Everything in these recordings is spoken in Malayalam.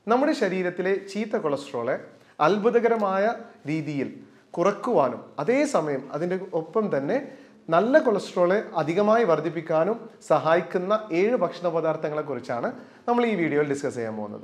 നമ്മുടെ ശരീരത്തിലെ ചീത്ത കൊളസ്ട്രോളെ അത്ഭുതകരമായ രീതിയിൽ കുറക്കുവാനും അതേസമയം അതിൻ്റെ ഒപ്പം തന്നെ നല്ല കൊളസ്ട്രോളെ അധികമായി വർദ്ധിപ്പിക്കാനും സഹായിക്കുന്ന ഏഴ് ഭക്ഷണ പദാർത്ഥങ്ങളെ കുറിച്ചാണ് നമ്മൾ ഈ വീഡിയോയിൽ ഡിസ്കസ് ചെയ്യാൻ പോകുന്നത്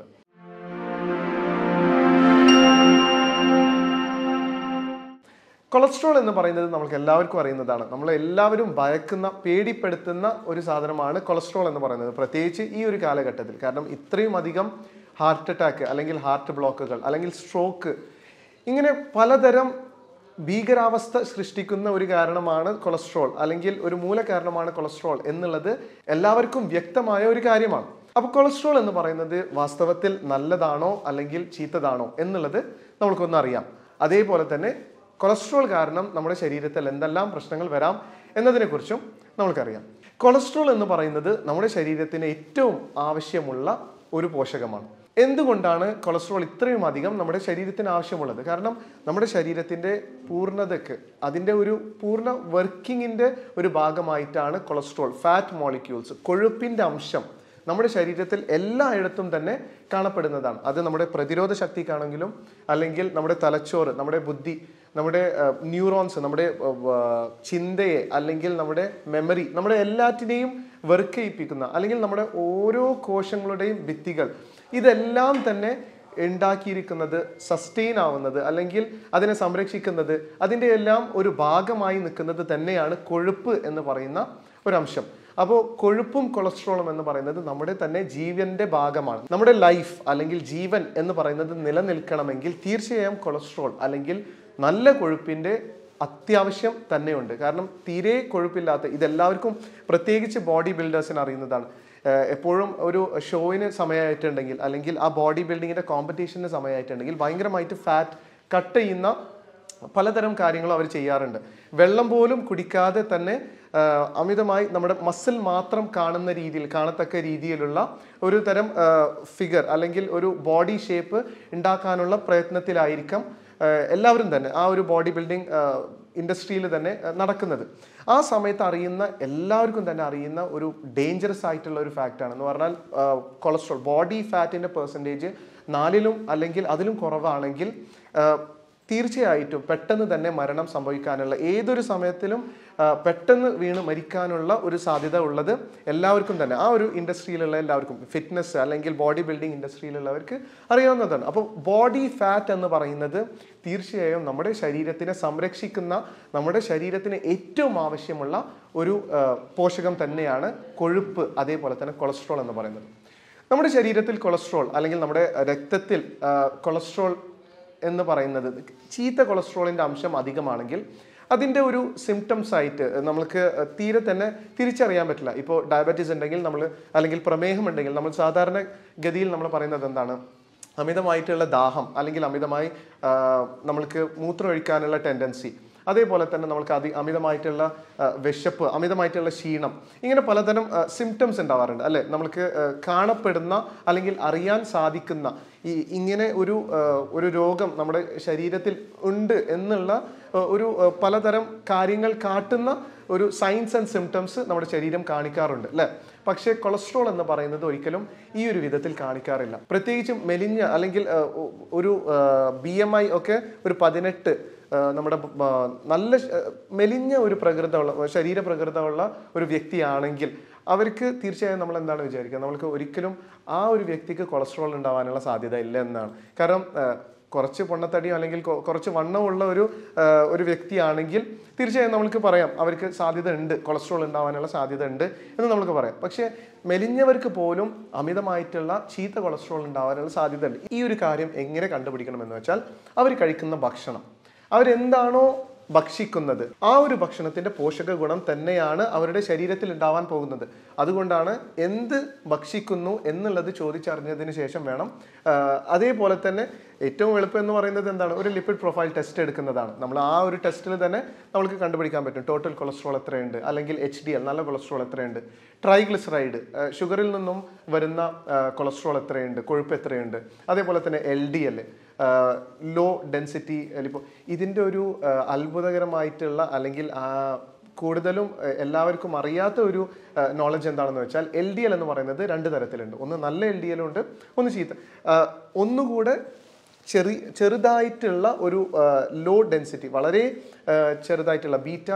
കൊളസ്ട്രോൾ എന്ന് പറയുന്നത് നമുക്ക് എല്ലാവർക്കും അറിയുന്നതാണ് നമ്മൾ എല്ലാവരും ഭയക്കുന്ന പേടിപ്പെടുത്തുന്ന ഒരു സാധനമാണ് കൊളസ്ട്രോൾ എന്ന് പറയുന്നത് പ്രത്യേകിച്ച് ഈ ഒരു കാലഘട്ടത്തിൽ കാരണം ഇത്രയും അധികം ഹാർട്ട് അറ്റാക്ക് അല്ലെങ്കിൽ ഹാർട്ട് ബ്ലോക്കുകൾ അല്ലെങ്കിൽ സ്ട്രോക്ക് ഇങ്ങനെ പലതരം ഭീകരാവസ്ഥ സൃഷ്ടിക്കുന്ന ഒരു കാരണമാണ് കൊളസ്ട്രോൾ അല്ലെങ്കിൽ ഒരു മൂല കാരണമാണ് കൊളസ്ട്രോൾ എന്നുള്ളത് എല്ലാവർക്കും വ്യക്തമായ ഒരു കാര്യമാണ് അപ്പോൾ കൊളസ്ട്രോൾ എന്ന് പറയുന്നത് വാസ്തവത്തിൽ നല്ലതാണോ അല്ലെങ്കിൽ ചീത്തതാണോ എന്നുള്ളത് നമുക്കൊന്ന് അറിയാം അതേപോലെ തന്നെ കൊളസ്ട്രോൾ കാരണം നമ്മുടെ ശരീരത്തിൽ എന്തെല്ലാം പ്രശ്നങ്ങൾ വരാം എന്നതിനെക്കുറിച്ചും നമുക്കറിയാം കൊളസ്ട്രോൾ എന്ന് പറയുന്നത് നമ്മുടെ ശരീരത്തിന് ഏറ്റവും ആവശ്യമുള്ള ഒരു പോഷകമാണ് എന്തുകൊണ്ടാണ് കൊളസ്ട്രോൾ ഇത്രയും അധികം നമ്മുടെ ശരീരത്തിന് ആവശ്യമുള്ളത് കാരണം നമ്മുടെ ശരീരത്തിൻ്റെ പൂർണ്ണതയ്ക്ക് അതിൻ്റെ ഒരു പൂർണ്ണ വർക്കിങ്ങിൻ്റെ ഒരു ഭാഗമായിട്ടാണ് കൊളസ്ട്രോൾ ഫാറ്റ് മോളിക്യൂൾസ് കൊഴുപ്പിൻ്റെ അംശം നമ്മുടെ ശരീരത്തിൽ എല്ലായിടത്തും തന്നെ കാണപ്പെടുന്നതാണ് അത് നമ്മുടെ പ്രതിരോധ ശക്തിക്കാണെങ്കിലും അല്ലെങ്കിൽ നമ്മുടെ തലച്ചോറ് നമ്മുടെ ബുദ്ധി നമ്മുടെ ന്യൂറോൺസ് നമ്മുടെ ചിന്തയെ അല്ലെങ്കിൽ നമ്മുടെ മെമ്മറി നമ്മുടെ എല്ലാറ്റിനെയും വർക്ക് ചെയ്യിപ്പിക്കുന്ന അല്ലെങ്കിൽ നമ്മുടെ ഓരോ കോശങ്ങളുടെയും ഭിത്തികൾ ഇതെല്ലാം തന്നെ ഉണ്ടാക്കിയിരിക്കുന്നത് സസ്റ്റെയിൻ ആവുന്നത് അല്ലെങ്കിൽ അതിനെ സംരക്ഷിക്കുന്നത് അതിൻ്റെ എല്ലാം ഒരു ഭാഗമായി നിൽക്കുന്നത് തന്നെയാണ് കൊഴുപ്പ് എന്ന് പറയുന്ന ഒരംശം അപ്പോൾ കൊഴുപ്പും കൊളസ്ട്രോളും എന്ന് പറയുന്നത് നമ്മുടെ തന്നെ ജീവന്റെ ഭാഗമാണ് നമ്മുടെ ലൈഫ് അല്ലെങ്കിൽ ജീവൻ എന്ന് പറയുന്നത് നിലനിൽക്കണമെങ്കിൽ തീർച്ചയായും കൊളസ്ട്രോൾ അല്ലെങ്കിൽ നല്ല കൊഴുപ്പിന്റെ അത്യാവശ്യം തന്നെയുണ്ട് കാരണം തീരെ കൊഴുപ്പില്ലാത്ത ഇതെല്ലാവർക്കും പ്രത്യേകിച്ച് ബോഡി ബിൽഡേഴ്സിന് അറിയുന്നതാണ് എപ്പോഴും ഒരു ഷോയിന് സമയമായിട്ടുണ്ടെങ്കിൽ അല്ലെങ്കിൽ ആ ബോഡി ബിൽഡിങ്ങിന്റെ കോമ്പറ്റീഷന് സമയമായിട്ടുണ്ടെങ്കിൽ ഭയങ്കരമായിട്ട് ഫാറ്റ് കട്ട് ചെയ്യുന്ന പലതരം കാര്യങ്ങളും അവർ ചെയ്യാറുണ്ട് വെള്ളം പോലും കുടിക്കാതെ തന്നെ അമിതമായി നമ്മുടെ മസിൽ മാത്രം കാണുന്ന രീതിയിൽ കാണത്തക്ക രീതിയിലുള്ള ഒരു തരം ഫിഗർ അല്ലെങ്കിൽ ഒരു ബോഡി ഷേപ്പ് ഉണ്ടാക്കാനുള്ള പ്രയത്നത്തിലായിരിക്കാം എല്ലാവരും തന്നെ ആ ഒരു ബോഡി ബിൽഡിംഗ് ഇൻഡസ്ട്രിയിൽ തന്നെ നടക്കുന്നത് ആ സമയത്ത് അറിയുന്ന എല്ലാവർക്കും തന്നെ അറിയുന്ന ഒരു ഡേഞ്ചറസ് ആയിട്ടുള്ള ഒരു ഫാക്റ്റാണ് എന്ന് പറഞ്ഞാൽ കൊളസ്ട്രോൾ ബോഡി ഫാറ്റിൻ്റെ പെർസെൻറ്റേജ് നാലിലും അല്ലെങ്കിൽ അതിലും കുറവാണെങ്കിൽ തീർച്ചയായിട്ടും പെട്ടെന്ന് തന്നെ മരണം സംഭവിക്കാനുള്ള ഏതൊരു സമയത്തിലും പെട്ടെന്ന് വീണ് മരിക്കാനുള്ള ഒരു സാധ്യത ഉള്ളത് എല്ലാവർക്കും തന്നെ ആ ഒരു ഇൻഡസ്ട്രിയിലുള്ള എല്ലാവർക്കും ഫിറ്റ്നസ് അല്ലെങ്കിൽ ബോഡി ബിൽഡിംഗ് ഇൻഡസ്ട്രിയിലുള്ളവർക്ക് അറിയാവുന്നതാണ് അപ്പോൾ ബോഡി ഫാറ്റ് എന്ന് പറയുന്നത് തീർച്ചയായും നമ്മുടെ ശരീരത്തിനെ സംരക്ഷിക്കുന്ന നമ്മുടെ ശരീരത്തിന് ഏറ്റവും ആവശ്യമുള്ള ഒരു പോഷകം തന്നെയാണ് കൊഴുപ്പ് അതേപോലെ തന്നെ കൊളസ്ട്രോൾ എന്ന് പറയുന്നത് നമ്മുടെ ശരീരത്തിൽ കൊളസ്ട്രോൾ അല്ലെങ്കിൽ നമ്മുടെ രക്തത്തിൽ കൊളസ്ട്രോൾ എന്ന് പറയുന്നത് ചീത്ത കൊളസ്ട്രോളിൻ്റെ അംശം അധികമാണെങ്കിൽ അതിൻ്റെ ഒരു സിംറ്റംസ് ആയിട്ട് നമുക്ക് തീരെ തന്നെ തിരിച്ചറിയാൻ പറ്റില്ല ഇപ്പോൾ ഡയബറ്റീസ് ഉണ്ടെങ്കിൽ നമ്മൾ അല്ലെങ്കിൽ പ്രമേഹം ഉണ്ടെങ്കിൽ നമ്മൾ സാധാരണ ഗതിയിൽ നമ്മൾ പറയുന്നത് എന്താണ് അമിതമായിട്ടുള്ള ദാഹം അല്ലെങ്കിൽ അമിതമായി നമ്മൾക്ക് മൂത്രമൊഴിക്കാനുള്ള ടെൻഡൻസി അതേപോലെ തന്നെ നമുക്ക് അതി അമിതമായിട്ടുള്ള വിശപ്പ് അമിതമായിട്ടുള്ള ക്ഷീണം ഇങ്ങനെ പലതരം സിംറ്റംസ് ഉണ്ടാവാറുണ്ട് അല്ലെ നമുക്ക് കാണപ്പെടുന്ന അല്ലെങ്കിൽ അറിയാൻ സാധിക്കുന്ന ഈ ഇങ്ങനെ ഒരു ഒരു രോഗം നമ്മുടെ ശരീരത്തിൽ ഉണ്ട് എന്നുള്ള ഒരു പലതരം കാര്യങ്ങൾ കാട്ടുന്ന ഒരു സൈൻസ് ആൻഡ് സിംറ്റംസ് നമ്മുടെ ശരീരം കാണിക്കാറുണ്ട് അല്ലേ പക്ഷേ കൊളസ്ട്രോൾ എന്ന് പറയുന്നത് ഒരിക്കലും ഈ ഒരു വിധത്തിൽ കാണിക്കാറില്ല പ്രത്യേകിച്ചും മെലിഞ്ഞ അല്ലെങ്കിൽ ഒരു ബി എം ഐ ഒക്കെ ഒരു പതിനെട്ട് നമ്മുടെ നല്ല മെലിഞ്ഞ ഒരു പ്രകൃതമുള്ള ശരീര പ്രകൃതമുള്ള ഒരു വ്യക്തിയാണെങ്കിൽ അവർക്ക് തീർച്ചയായും നമ്മൾ എന്താണ് വിചാരിക്കുക നമ്മൾക്ക് ഒരിക്കലും ആ ഒരു വ്യക്തിക്ക് കൊളസ്ട്രോൾ ഉണ്ടാവാനുള്ള സാധ്യത ഇല്ല എന്നാണ് കാരണം കുറച്ച് പൊണ്ണത്തടിയോ അല്ലെങ്കിൽ കുറച്ച് വണ്ണമുള്ള ഒരു ഒരു വ്യക്തിയാണെങ്കിൽ തീർച്ചയായും നമുക്ക് പറയാം അവർക്ക് സാധ്യത ഉണ്ട് കൊളസ്ട്രോൾ ഉണ്ടാവാനുള്ള സാധ്യത ഉണ്ട് എന്ന് നമുക്ക് പറയാം പക്ഷേ മെലിഞ്ഞവർക്ക് പോലും അമിതമായിട്ടുള്ള ചീത്ത കൊളസ്ട്രോൾ ഉണ്ടാവാനുള്ള സാധ്യത ഉണ്ട് ഈ ഒരു കാര്യം എങ്ങനെ കണ്ടുപിടിക്കണം എന്ന് വെച്ചാൽ അവർ കഴിക്കുന്ന ഭക്ഷണം അവരെന്താണോ ഭക്ഷിക്കുന്നത് ആ ഒരു ഭക്ഷണത്തിന്റെ പോഷക ഗുണം തന്നെയാണ് അവരുടെ ശരീരത്തിൽ ഉണ്ടാവാൻ പോകുന്നത് അതുകൊണ്ടാണ് എന്ത് ഭക്ഷിക്കുന്നു എന്നുള്ളത് ചോദിച്ചറിഞ്ഞതിന് ശേഷം വേണം അതേപോലെ തന്നെ ഏറ്റവും എളുപ്പം എന്ന് പറയുന്നത് എന്താണ് ഒരു ലിപ്പിഡ് പ്രൊഫൈൽ ടെസ്റ്റ് എടുക്കുന്നതാണ് നമ്മൾ ആ ഒരു ടെസ്റ്റിൽ തന്നെ നമുക്ക് കണ്ടുപിടിക്കാൻ പറ്റും ടോട്ടൽ കൊളസ്ട്രോൾ എത്രയുണ്ട് അല്ലെങ്കിൽ എച്ച് ഡി എൽ നല്ല കൊളസ്ട്രോൾ എത്രയുണ്ട് ട്രൈഗ്ലിസറൈഡ് ഷുഗറിൽ നിന്നും വരുന്ന കൊളസ്ട്രോൾ എത്രയുണ്ട് കൊഴുപ്പ് എത്രയുണ്ട് അതേപോലെ തന്നെ L D L low density ഇപ്പോൾ ഇതിൻ്റെ ഒരു അത്ഭുതകരമായിട്ടുള്ള അല്ലെങ്കിൽ കൂടുതലും ഏഹ്, എല്ലാവർക്കും അറിയാത്ത ഒരു നോളജ് എന്താണെന്ന് വെച്ചാൽ എൽ ഡി എൽ എന്ന് പറയുന്നത് രണ്ട് തരത്തിലുണ്ട് ഒന്ന് നല്ല എൽ ഡി എൽ ഉണ്ട് ഒന്ന് ചീത്ത ആഹ്, ഒന്നുകൂടെ ചെറി ചെറുതായിട്ടുള്ള ഒരു ലോ ഡെൻസിറ്റി വളരെ ആഹ്, ചെറുതായിട്ടുള്ള ബീറ്റ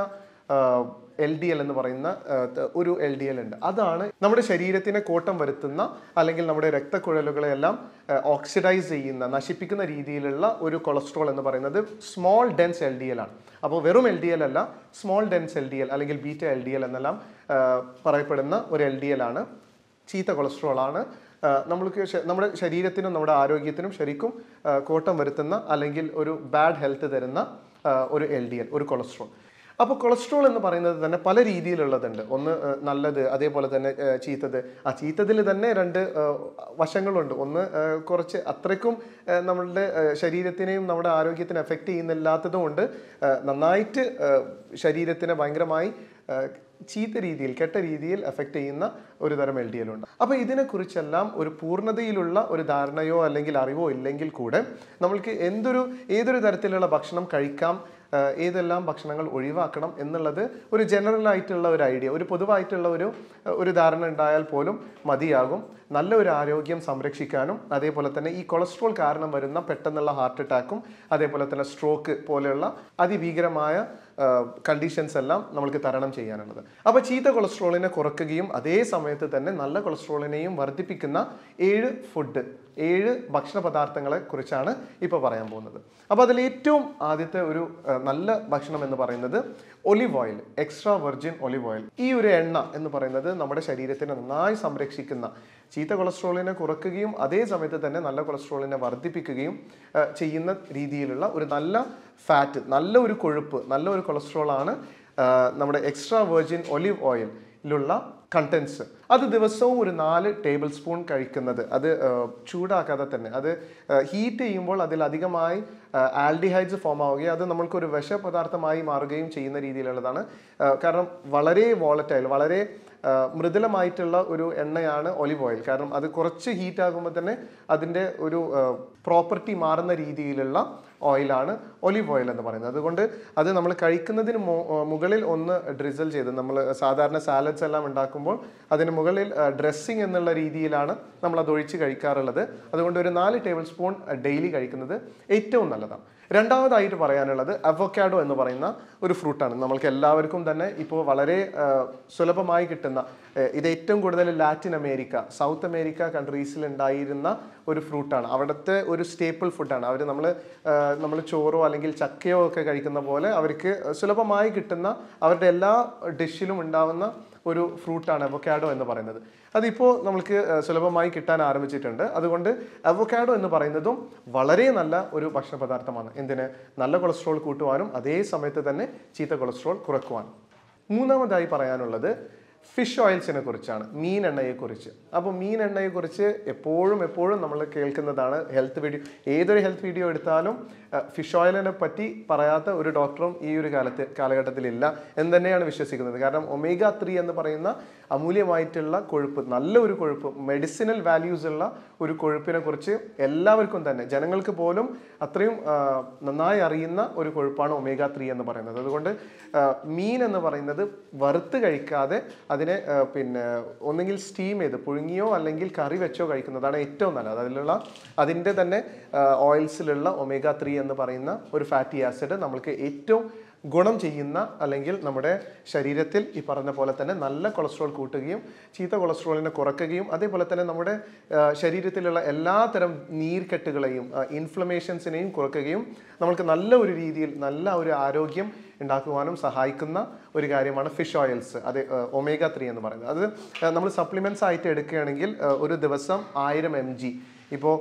എൽ ഡി എൽ എന്ന് പറയുന്ന ആ, ത- ഒരു എൽ ഡി എൽ ഉണ്ട് അതാണ് നമ്മുടെ ശരീരത്തിനെ കോട്ടം വരുത്തുന്ന അല്ലെങ്കിൽ നമ്മുടെ രക്തക്കുഴലുകളെല്ലാം ഓക്സിഡൈസ് ചെയ്യുന്ന നശിപ്പിക്കുന്ന രീതിയിലുള്ള ഒരു കൊളസ്ട്രോൾ എന്ന് പറയുന്നത് small dense L D L ആണ് അപ്പോൾ വെറും എൽ ഡി എൽ അല്ല small dense L D L അല്ലെങ്കിൽ ബീറ്റ എൽ ഡി എൽ എന്നെല്ലാം ആ, പറയപ്പെടുന്ന ഒരു എൽ ഡി എൽ ആണ് ചീത്ത കൊളസ്ട്രോൾ ആണ് ആ, നമ്മൾക്ക് ശ- നമ്മുടെ ശരീരത്തിനും നമ്മുടെ ആരോഗ്യത്തിനും ശരിക്കും ആ, കോട്ടം വരുത്തുന്ന അല്ലെങ്കിൽ ഒരു ബാഡ് ഹെൽത്ത് തരുന്ന ആ, ഒരു എൽ ഡി എൽ ഒരു കൊളസ്ട്രോൾ അപ്പോൾ കൊളസ്ട്രോൾ എന്ന് പറയുന്നത് തന്നെ പല രീതിയിലുള്ളതുണ്ട് ഒന്ന് ആ, നല്ലത് അതേപോലെ തന്നെ ആ, ചീത്തത് ആ ചീത്തതിൽ തന്നെ രണ്ട് ആ, വശങ്ങളുണ്ട് ഒന്ന് ആ, കുറച്ച് അത്രയ്ക്കും ആ, നമ്മളുടെ ആ, ശരീരത്തിനെയും നമ്മുടെ ആരോഗ്യത്തിനെ എഫക്റ്റ് ചെയ്യുന്നില്ലാത്തതും ഉണ്ട് ആ, നന്നായിട്ട് ആ, ശരീരത്തിനെ ഭയങ്കരമായി ആ, ചീത്ത രീതിയിൽ കെട്ട രീതിയിൽ എഫക്റ്റ് ചെയ്യുന്ന ഒരു തരം എൽ ഡി എൽ ഉണ്ട് അപ്പോൾ ഇതിനെക്കുറിച്ചെല്ലാം ഒരു പൂർണ്ണതയിലുള്ള ഒരു ധാരണയോ അല്ലെങ്കിൽ അറിവോ ഇല്ലെങ്കിൽ കൂടെ നമ്മൾക്ക് എന്തൊരു ഏതൊരു തരത്തിലുള്ള ഭക്ഷണം കഴിക്കാം ആ, ഏതെല്ലാം ഭക്ഷണങ്ങൾ ഒഴിവാക്കണം എന്നുള്ളത് ഒരു ജനറൽ ആയിട്ടുള്ള ഒരു ഐഡിയ ഒരു പൊതുവായിട്ടുള്ള ഒരു ഒരു ധാരണ ഉണ്ടായാൽ പോലും മതിയാകും നല്ല ഒരു ആരോഗ്യം സംരക്ഷിക്കാനും അതേപോലെ തന്നെ ഈ കൊളസ്ട്രോൾ കാരണം വരുന്ന പെട്ടെന്നുള്ള ഹാർട്ട് അറ്റാക്കും അതേപോലെ തന്നെ സ്ട്രോക്ക് പോലെയുള്ള അതിഭീകരമായ കണ്ടീഷൻസ് എല്ലാം നമ്മൾക്ക് തരണം ചെയ്യാനുള്ളത് അപ്പോൾ ചീത്ത കൊളസ്ട്രോളിനെ കുറയ്ക്കുകയും അതേ സമയത്ത് തന്നെ നല്ല കൊളസ്ട്രോളിനെയും വർദ്ധിപ്പിക്കുന്ന ഏഴ് ഫുഡ് ഏഴ് ഭക്ഷണ പദാർത്ഥങ്ങളെ കുറിച്ചാണ് ഇപ്പോൾ പറയാൻ പോകുന്നത് അപ്പോൾ അതിൽ ഏറ്റവും ആദ്യത്തെ ഒരു ആ, നല്ല ഭക്ഷണം എന്ന് പറയുന്നത് olive oil extra virgin olive oil ഈ ഒരു എണ്ണ എന്ന് പറയുന്നത് നമ്മുടെ ശരീരത്തിനെ നന്നായി സംരക്ഷിക്കുന്ന ചീത്ത കൊളസ്ട്രോളിനെ കുറയ്ക്കുകയും അതേ സമയത്ത് തന്നെ നല്ല കൊളസ്ട്രോളിനെ വർദ്ധിപ്പിക്കുകയും ആ, ചെയ്യുന്ന രീതിയിലുള്ള ഒരു നല്ല ഫാറ്റ് നല്ല ഒരു കൊഴുപ്പ് നല്ല ഒരു കൊളസ്ട്രോൾ ആണ് ആ, നമ്മുടെ എക്സ്ട്രാ വെർജിൻ ഒലിവ് ഓയിലിലുള്ള കണ്ടൻസ് അത് ദിവസവും ഒരു നാല് ടേബിൾ സ്പൂൺ കഴിക്കുന്നത് അത് ആ, ചൂടാക്കാതെ തന്നെ അത് ഹീറ്റ് ചെയ്യുമ്പോൾ അതിൽ അധികമായി ആൽഡിഹൈഡ്സ് ഫോം ആവുകയും അത് നമ്മൾക്കൊരു വിഷപദാർത്ഥമായി മാറുകയും ചെയ്യുന്ന രീതിയിലുള്ളതാണ് ആ, കാരണം വളരെ വോളറ്റൈൽ വളരെ ആ, മൃദുലമായിട്ടുള്ള ഒരു എണ്ണയാണ് ഒലിവ് ഓയിൽ കാരണം അത് കുറച്ച് ഹീറ്റ് ആകുമ്പോൾ തന്നെ അതിൻ്റെ ഒരു പ്രോപ്പർട്ടി മാറുന്ന രീതിയിലുള്ള ഓയിലാണ് ഒലിവ് ഓയിൽ എന്ന് പറയുന്നത് അതുകൊണ്ട് അത് നമ്മൾ കഴിക്കുന്നതിന് മു- ആ, മുകളിൽ ഒന്ന് ഡ്രിസൽ ചെയ്ത് നമ്മൾ സാധാരണ സാലഡ്സ് എല്ലാം ഉണ്ടാക്കുമ്പോൾ അതിന് മുകളിൽ ഡ്രസ്സിങ് എന്നുള്ള രീതിയിലാണ് നമ്മൾ അത് ഒഴിച്ച് കഴിക്കാറുള്ളത് അതുകൊണ്ട് ഒരു നാല് ടേബിൾ സ്പൂൺ ഡെയിലി കഴിക്കുന്നത് ഏറ്റവും നല്ലതാണ് രണ്ടാമതായിട്ട് പറയാനുള്ളത് അവക്കാഡോ എന്ന് പറയുന്ന ഒരു ഫ്രൂട്ടാണ് നമ്മൾക്ക് എല്ലാവർക്കും തന്നെ ഇപ്പോൾ വളരെ ആ, സുലഭമായി കിട്ടുന്ന ആ, ഇത് ഏറ്റവും കൂടുതൽ ലാറ്റിൻ അമേരിക്ക സൗത്ത് അമേരിക്ക കൺട്രീസിൽ ഉണ്ടായിരുന്ന ഒരു ഫ്രൂട്ടാണ് അവിടുത്തെ ഒരു സ്റ്റേപ്പിൾ ഫുഡാണ് അവർ നമ്മൾ നമ്മൾ ചോറോ അല്ലെങ്കിൽ ചക്കയോ ഒക്കെ കഴിക്കുന്ന പോലെ അവർക്ക് സുലഭമായി കിട്ടുന്ന അവരുടെ എല്ലാ ഡിഷിലും ഉണ്ടാവുന്ന ഒരു ഫ്രൂട്ടാണ് അവക്കാഡോ എന്ന് പറയുന്നത് അതിപ്പോൾ നമുക്ക് ആ, സുലഭമായി കിട്ടാൻ ആരംഭിച്ചിട്ടുണ്ട് അതുകൊണ്ട് അവക്കാഡോ എന്ന് പറയുന്നതും വളരെ നല്ല ഒരു ഭക്ഷണ പദാർത്ഥമാണ് എന്തിന് നല്ല കൊളസ്ട്രോൾ കൂട്ടുവാനും അതേ സമയത്ത് തന്നെ ചീത്ത കൊളസ്ട്രോൾ കുറക്കുവാനും മൂന്നാമതായി പറയാനുള്ളത് ഫിഷ് ഓയിൽസിനെ കുറിച്ചാണ് മീൻ എണ്ണയെക്കുറിച്ച് അപ്പോൾ മീൻ എണ്ണയെക്കുറിച്ച് എപ്പോഴും എപ്പോഴും നമ്മൾ കേൾക്കുന്നതാണ് ഹെൽത്ത് വീഡിയോ ഏതൊരു ഹെൽത്ത് വീഡിയോ എടുത്താലും ഫിഷ് ഓയിലിനെ പറ്റി പറയാത്ത ഒരു ഡോക്ടറും ഈ ഒരു കാലത്ത് കാലഘട്ടത്തിലില്ല എന്ന് തന്നെയാണ് വിശ്വസിക്കുന്നത് കാരണം ഒമേഗ ത്രീ എന്ന് പറയുന്ന അമൂല്യമായിട്ടുള്ള കൊഴുപ്പ് നല്ല ഒരു കൊഴുപ്പ് മെഡിസിനൽ വാല്യൂസ് ഉള്ള ഒരു കൊഴുപ്പിനെ കുറിച്ച് എല്ലാവർക്കും തന്നെ ജനങ്ങൾക്ക് പോലും അത്രയും ആ, നന്നായി അറിയുന്ന ഒരു കൊഴുപ്പാണ് ഒമേഗ ത്രീ എന്ന് പറയുന്നത് അതുകൊണ്ട് ആ, മീൻ എന്ന് പറയുന്നത് വറുത്ത് കഴിക്കാതെ അതിനെ ആ, പിന്നെ ഒന്നുകിൽ സ്റ്റീം ചെയ്ത് പുഴുങ്ങിയോ അല്ലെങ്കിൽ കറി വെച്ചോ കഴിക്കുന്നതാണ് ഏറ്റവും നല്ലത് അതിലുള്ള അതിൻ്റെ തന്നെ ഓയിൽസിലുള്ള ഒമേഗ ത്രീ എന്ന് പറയുന്ന ഒരു ഫാറ്റി ആസിഡ് നമ്മൾക്ക് ഏറ്റവും ഗുണം ചെയ്യുന്ന അല്ലെങ്കിൽ നമ്മുടെ ശരീരത്തിൽ ഈ പറഞ്ഞ പോലെ തന്നെ നല്ല കൊളസ്ട്രോൾ കൂട്ടുകയും ചീത്ത കൊളസ്ട്രോളിനെ കുറയ്ക്കുകയും അതേപോലെ തന്നെ നമ്മുടെ ആ, ശരീരത്തിലുള്ള എല്ലാ തരം നീർക്കെട്ടുകളെയും ഇൻഫ്ലമേഷൻസിനെയും കുറയ്ക്കുകയും നമ്മൾക്ക് നല്ല ഒരു രീതിയിൽ നല്ല ഒരു ആരോഗ്യം ഉണ്ടാക്കുവാനും സഹായിക്കുന്ന ഒരു കാര്യമാണ് ഫിഷ് ഓയിൽസ് അത് ഒമേഗ ത്രീ എന്ന് പറയുന്നത് അത് നമ്മൾ സപ്ലിമെൻറ്റ്സ് ആയിട്ട് എടുക്കുകയാണെങ്കിൽ ആ, ഒരു ദിവസം ആയിരം എം ജി ഇപ്പോൾ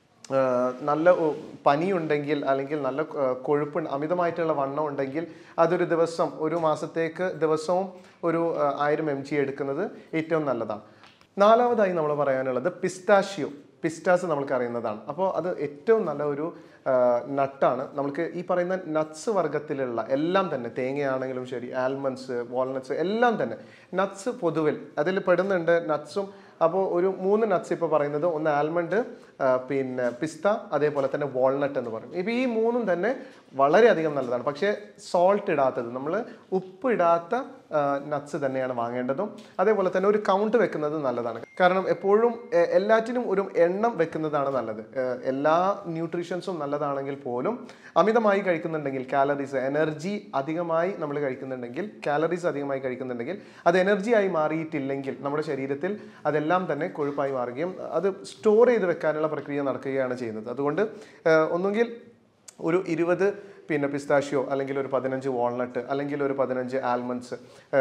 ആഹ് നല്ല ഒ- പനിയുണ്ടെങ്കിൽ അല്ലെങ്കിൽ നല്ല ആഹ് കൊഴുപ്പ് അമിതമായിട്ടുള്ള വണ്ണം ഉണ്ടെങ്കിൽ അതൊരു ദിവസം ഒരു മാസത്തേക്ക് ദിവസവും ഒരു ആഹ് ആയിരം എം ജി എടുക്കുന്നത് ഏറ്റവും നല്ലതാണ് നാലാമതായി നമ്മൾ പറയാനുള്ളത് പിസ്താഷ്യോ പിസ്റ്റാസ് നമ്മൾക്ക് അറിയുന്നതാണ് അപ്പോൾ അത് ഏറ്റവും നല്ല ഒരു നട്ടാണ് നമുക്ക് ഈ പറയുന്ന നട്ട്സ് വർഗത്തിലുള്ള എല്ലാം തന്നെ തേങ്ങയാണെങ്കിലും ശരി ആൽമണ്ട്സ് വാൾനട്ട്സ് എല്ലാം തന്നെ നട്ട്സ് പൊതുവിൽ അതിൽ പെടുന്നുണ്ട് നട്ട്സും അപ്പോൾ ഒരു മൂന്ന് നട്ട്സ് ഇപ്പോൾ പറയുന്നത് ഒന്ന് ആൽമണ്ട് ആ, പിന്നെ പിസ്ത അതേപോലെ തന്നെ വാൾനട്ട് എന്ന് പറയും ഇപ്പം ഈ മൂന്നും തന്നെ വളരെയധികം നല്ലതാണ് പക്ഷേ സോൾട്ട് ഇടാത്തത് നമ്മൾ ഉപ്പ് ഇടാത്ത നട്ട്സ് തന്നെയാണ് വാങ്ങേണ്ടതും അതേപോലെ തന്നെ ഒരു കൗണ്ട് വെക്കുന്നത് നല്ലതാണ് കാരണം എപ്പോഴും എ, എല്ലാറ്റിനും ഒരു എണ്ണം വെക്കുന്നതാണ് നല്ലത് എ, എല്ലാ ന്യൂട്രീഷൻസും നല്ലതാണെങ്കിൽ പോലും അമിതമായി കഴിക്കുന്നുണ്ടെങ്കിൽ കാലറീസ് എനർജി അധികമായി നമ്മൾ കഴിക്കുന്നുണ്ടെങ്കിൽ കാലറീസ് അധികമായി കഴിക്കുന്നുണ്ടെങ്കിൽ അത് എനർജി ആയി മാറിയിട്ടില്ലെങ്കിൽ നമ്മുടെ ശരീരത്തിൽ അതെല്ലാം തന്നെ കൊഴുപ്പായി മാറുകയും അത് സ്റ്റോർ ചെയ്ത് വെക്കാനുള്ള പ്രക്രിയ നടക്കുകയാണ് ചെയ്യുന്നത് അതുകൊണ്ട് ആ, ഒന്നുകിൽ ഒരു ഇരുപത് പിന്നെ പിസ്താഷ്യോ അല്ലെങ്കിൽ ഒരു പതിനഞ്ച് വാൾനട്ട് അല്ലെങ്കിൽ ഒരു പതിനഞ്ച് ആൽമണ്ട്സ്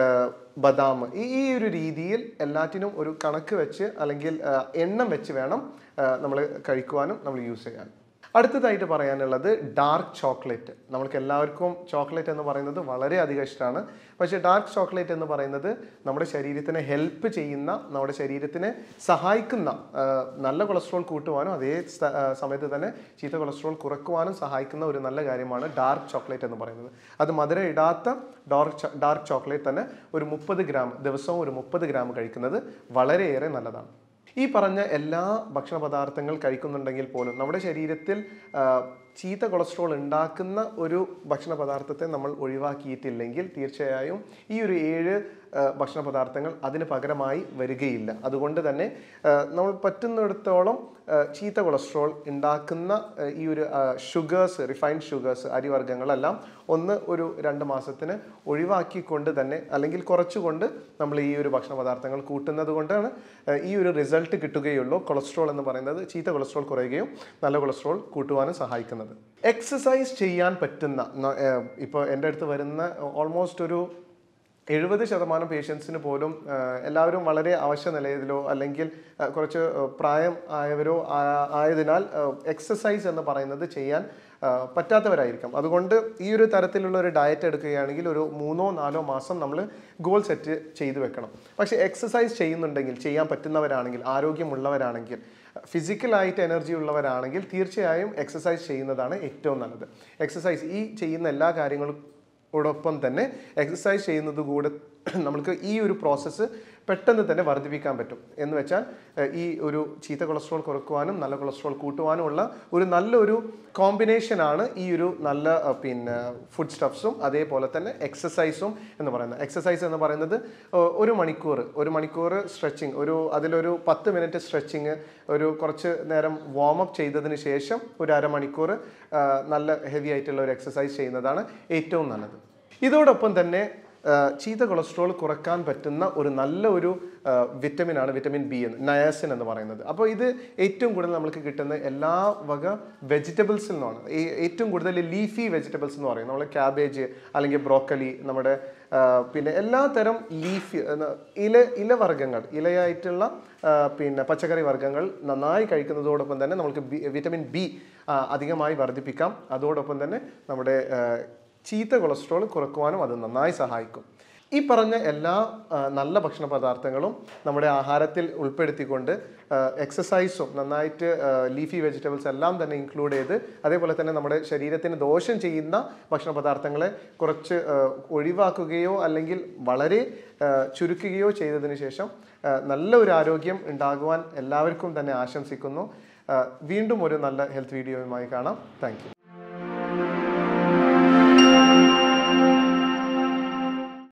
ബദാം ഈ ഈ ഒരു രീതിയിൽ എല്ലാറ്റിനും ഒരു കണക്ക് വെച്ച് അല്ലെങ്കിൽ ആ, എണ്ണം വെച്ച് വേണം നമ്മൾ കഴിക്കുവാനും നമ്മൾ യൂസ് ചെയ്യാനും അടുത്തതായിട്ട് പറയാനുള്ളത് ഡാർക്ക് ചോക്ലേറ്റ് നമ്മൾക്ക് എല്ലാവർക്കും ചോക്ലേറ്റ് എന്ന് പറയുന്നത് വളരെയധികം ഇഷ്ടമാണ് പക്ഷേ ഡാർക്ക് ചോക്ലേറ്റ് എന്ന് പറയുന്നത് നമ്മുടെ ശരീരത്തിനെ ഹെൽപ്പ് ചെയ്യുന്ന നമ്മുടെ ശരീരത്തിനെ സഹായിക്കുന്ന ആ, നല്ല കൊളസ്ട്രോൾ കൂട്ടുവാനും അതേ സ- ആ, സമയത്ത് തന്നെ ചീത്ത കൊളസ്ട്രോൾ കുറക്കുവാനും സഹായിക്കുന്ന ഒരു നല്ല കാര്യമാണ് ഡാർക്ക് ചോക്ലേറ്റ് എന്ന് പറയുന്നത് അത് മധുരം ഇടാത്ത ഡാർക്ക് ഡാർക്ക് ചോക്ലേറ്റ് തന്നെ ഒരു മുപ്പത് ഗ്രാം ദിവസവും ഒരു മുപ്പത് ഗ്രാം കഴിക്കുന്നത് വളരെയേറെ നല്ലതാണ് ഈ പറഞ്ഞ എല്ലാ ഭക്ഷണ പദാർത്ഥങ്ങൾ കഴിക്കുന്നുണ്ടെങ്കിൽ പോലും നമ്മുടെ ശരീരത്തിൽ ആ, ചീത്ത കൊളസ്ട്രോൾ ഉണ്ടാക്കുന്ന ഒരു ഭക്ഷണ പദാർത്ഥത്തെ നമ്മൾ ഒഴിവാക്കിയിട്ടില്ലെങ്കിൽ തീർച്ചയായും ഈ ഒരു ഏഴ് ആ, ഭക്ഷണ പദാർത്ഥങ്ങൾ അതിന് പകരമായി വരികയില്ല അതുകൊണ്ട് തന്നെ ആ, നമ്മൾ പറ്റുന്നിടത്തോളം ആ, ചീത്ത കൊളസ്ട്രോൾ ഉണ്ടാക്കുന്ന ആ, ഈ ഒരു ഷുഗേഴ്സ് റിഫൈൻഡ് ഷുഗേഴ്സ് അരിവർഗ്ഗങ്ങളെല്ലാം ഒന്ന് ഒരു രണ്ട് മാസത്തിന് ഒഴിവാക്കിക്കൊണ്ട് തന്നെ അല്ലെങ്കിൽ കുറച്ചുകൊണ്ട് നമ്മൾ ഈ ഒരു ഭക്ഷണ പദാർത്ഥങ്ങൾ കൂട്ടുന്നത് കൊണ്ടാണ് ആ, ഈ ഒരു റിസൾട്ട് കിട്ടുകയുള്ളൂ കൊളസ്ട്രോൾ എന്ന് പറയുന്നത് ചീത്ത കൊളസ്ട്രോൾ കുറയുകയും നല്ല കൊളസ്ട്രോൾ കൂട്ടുവാനും സഹായിക്കുന്നത് എക്സസൈസ് ചെയ്യാൻ പറ്റുന്ന ഇപ്പോൾ എൻ്റെ അടുത്ത് വരുന്ന ഓൾമോസ്റ്റ് ഒരു എഴുപത് ശതമാനം പേഷ്യൻസിന് പോലും ആ, എല്ലാവരും വളരെ അവശ്യ നിലയിലോ അല്ലെങ്കിൽ ആ, കുറച്ച് ആ, പ്രായം ആയവരോ ആ- ആയതിനാൽ എക്സസൈസ് എന്ന് പറയുന്നത് ചെയ്യാൻ ആ, പറ്റാത്തവരായിരിക്കും അതുകൊണ്ട് ഈ ഒരു തരത്തിലുള്ള ഒരു ഡയറ്റ് എടുക്കുകയാണെങ്കിൽ ഒരു മൂന്നോ നാലോ മാസം നമ്മൾ ഗോൾ സെറ്റ് ചെയ്തു വെക്കണം പക്ഷേ എക്സസൈസ് ചെയ്യുന്നുണ്ടെങ്കിൽ ചെയ്യാൻ പറ്റുന്നവരാണെങ്കിൽ ആരോഗ്യമുള്ളവരാണെങ്കിൽ ഫിസിക്കലായിട്ട് എനർജി ഉള്ളവരാണെങ്കിൽ തീർച്ചയായും എക്സസൈസ് ചെയ്യുന്നതാണ് ഏറ്റവും നല്ലത് എക്സസൈസ് ഈ ചെയ്യുന്ന എല്ലാ കാര്യങ്ങളും ഓടൊപ്പം തന്നെ എക്സസൈസ് ചെയ്യുന്നത് കൂടെ നമുക്ക് ഈ ഒരു പ്രോസസ്സ് പെട്ടെന്ന് തന്നെ വർദ്ധിപ്പിക്കാൻ പറ്റും എന്ന് വെച്ചാൽ ഏഹ്, ഈ ഒരു ചീത്ത കൊളസ്ട്രോൾ കുറക്കുവാനും നല്ല കൊളസ്ട്രോൾ കൂട്ടുവാനുമുള്ള ഒരു നല്ലൊരു കോമ്പിനേഷനാണ് ഈ ഒരു നല്ല അഹ്, പിന്നെ ഫുഡ് സ്റ്റഫ്സും അതേപോലെ തന്നെ എക്സസൈസും എന്ന് പറയുന്നത് എക്സസൈസ് എന്ന് പറയുന്നത് ഏഹ്, ഒരു മണിക്കൂർ ഒരു മണിക്കൂർ സ്ട്രെച്ചിങ് ഒരു അതിലൊരു പത്ത് മിനിറ്റ് സ്ട്രെച്ചിങ് ഒരു കുറച്ച് നേരം വാം അപ്പ് ചെയ്തതിന് ശേഷം ഒരു അരമണിക്കൂർ ആ, നല്ല ഹെവി ആയിട്ടുള്ള ഒരു എക്സസൈസ് ചെയ്യുന്നതാണ് ഏറ്റവും നല്ലത് ഇതോടൊപ്പം തന്നെ ആ, ചീത്ത കൊളസ്ട്രോൾ കുറക്കാൻ പറ്റുന്ന ഒരു നല്ല ഒരു വിറ്റമിൻ ആണ് വിറ്റമിൻ ബി എന്ന് നയാസിൻ എന്ന് പറയുന്നത് അപ്പോൾ ഇത് ഏറ്റവും കൂടുതൽ നമുക്ക് കിട്ടുന്ന എല്ലാ വക വെജിറ്റബിൾസിൽ നിന്നാണ് ഈ ഏറ്റവും കൂടുതൽ ലീഫി വെജിറ്റബിൾസ് എന്ന് പറയും നമ്മൾ ക്യാബേജ് അല്ലെങ്കിൽ ബ്രോക്കലി നമ്മുടെ ആ, പിന്നെ എല്ലാ തരം ലീഫി ഇല ഇലവർഗ്ഗങ്ങൾ ഇലയായിട്ടുള്ള ആ, പിന്നെ പച്ചക്കറി വർഗ്ഗങ്ങൾ നന്നായി കഴിക്കുന്നതോടൊപ്പം തന്നെ നമുക്ക് ബി വിറ്റമിൻ ബി അധികമായി വർദ്ധിപ്പിക്കാം അതോടൊപ്പം തന്നെ നമ്മുടെ ആ, ചീത്ത കൊളസ്ട്രോൾ കുറക്കുവാനും അത് നന്നായി സഹായിക്കും ഈ പറഞ്ഞ എല്ലാ ആ, നല്ല ഭക്ഷണ പദാർത്ഥങ്ങളും നമ്മുടെ ആഹാരത്തിൽ ഉൾപ്പെടുത്തിക്കൊണ്ട് എക്സസൈസും നന്നായിട്ട് ലീഫി വെജിറ്റബിൾസ് എല്ലാം തന്നെ ഇൻക്ലൂഡ് ചെയ്ത് അതേപോലെ തന്നെ നമ്മുടെ ശരീരത്തിന് ദോഷം ചെയ്യുന്ന ഭക്ഷണ പദാർത്ഥങ്ങളെ കുറച്ച് ആ, ഒഴിവാക്കുകയോ അല്ലെങ്കിൽ വളരെ ആ, ചുരുക്കുകയോ ചെയ്തതിന് ശേഷം ആ, നല്ല ഒരു ആരോഗ്യം ഉണ്ടാകുവാൻ എല്ലാവർക്കും തന്നെ ആശംസിക്കുന്നു ആ, വീണ്ടും ഒരു നല്ല ഹെൽത്ത് വീഡിയോയുമായി കാണാം താങ്ക്